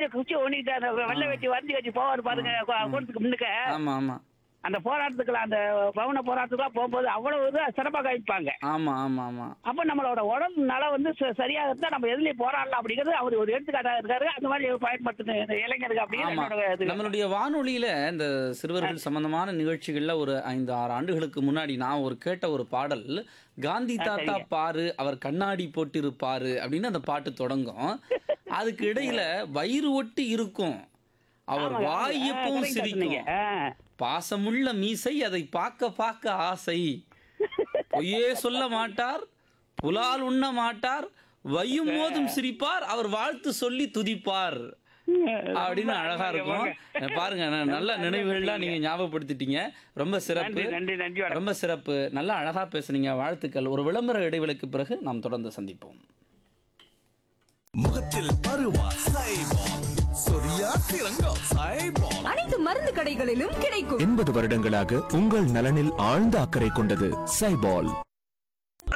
கையில குச்சி ஓடிட்டு அந்த வெள்ளை வெட்டி வண்டி வச்சு போவாரு பாருங்க கூட்டத்துக்கு முன்னுக்க ஆமா ஆமா அந்த போராட்டத்துக்குலாம் அந்த பவன போராட்டத்துக்குலாம் போகும்போது அவ்வளவு இது சிறப்பாக கழிப்பாங்க ஆமா ஆமா ஆமா அப்ப நம்மளோட உடம்பு நலம் வந்து ச- சரியா இருந்தா நம்ம எதுலயும் போராடலாம் அப்படிங்கிறது அவர் ஒரு எடுத்துக்காட்டாக இருக்காரு அந்த மாதிரி பயன்படுத்தின இந்த இளைஞருக்கு அப்படின்னு ஆமா என்னோட இது. நம்மளுடைய வானொலியில இந்த சிறுவர்கள் சம்பந்தமான நிகழ்ச்சிகள்ல ஒரு ஐந்து ஆறு ஆண்டுகளுக்கு முன்னாடி நான் ஒரு கேட்ட ஒரு பாடல் காந்தி தாத்தா சரிங்க. பாரு அவர் கண்ணாடி போட்டிருப்பாரு அப்படின்னு அந்த பாட்டு தொடங்கும் அதுக்கு இடையில வயிறு ஒட்டி இருக்கும் அவர் ஆமாங்க, வாய் ஆமாங்க. ஆ, எப்பவும் correct ஆ சொன்னீங்க. சிரிக்கும் ஆ. பாசமுள்ள மீசை அதை பார்க்க பார்க்க ஆசை பொய்யே சொல்ல மாட்டார் புலால் உண்ண மாட்டார் வையும் போதும் சிரிப்பார் அவர் வாழ்த்து சொல்லி துதிப்பார் அப்படின்னு அழகா இருக்கும் பாருங்க ந- நல்ல நினைவுகள்லாம் நீங்க ஞாபகப்படுத்திட்டீங்க ரொம்ப சிறப்பு நன்றி நன்றி நன்றி வணக்கம். ரொம்ப சிறப்பு நல்லா அழகா பேசுனீங்க வாழ்த்துக்கள் ஒரு விளம்பர இடைவெளிக்கு பிறகு நாம் தொடர்ந்து சந்திப்போம் முகத்தில் பருவா சைபால் சொரியா சிறங்கம் சைபால் அனைத்து மருந்து கடைகளிலும் கிடைக்கும் எண்பது வருடங்களாக உங்கள் நலனில் ஆழ்ந்த அக்கறை கொண்டது சைபால்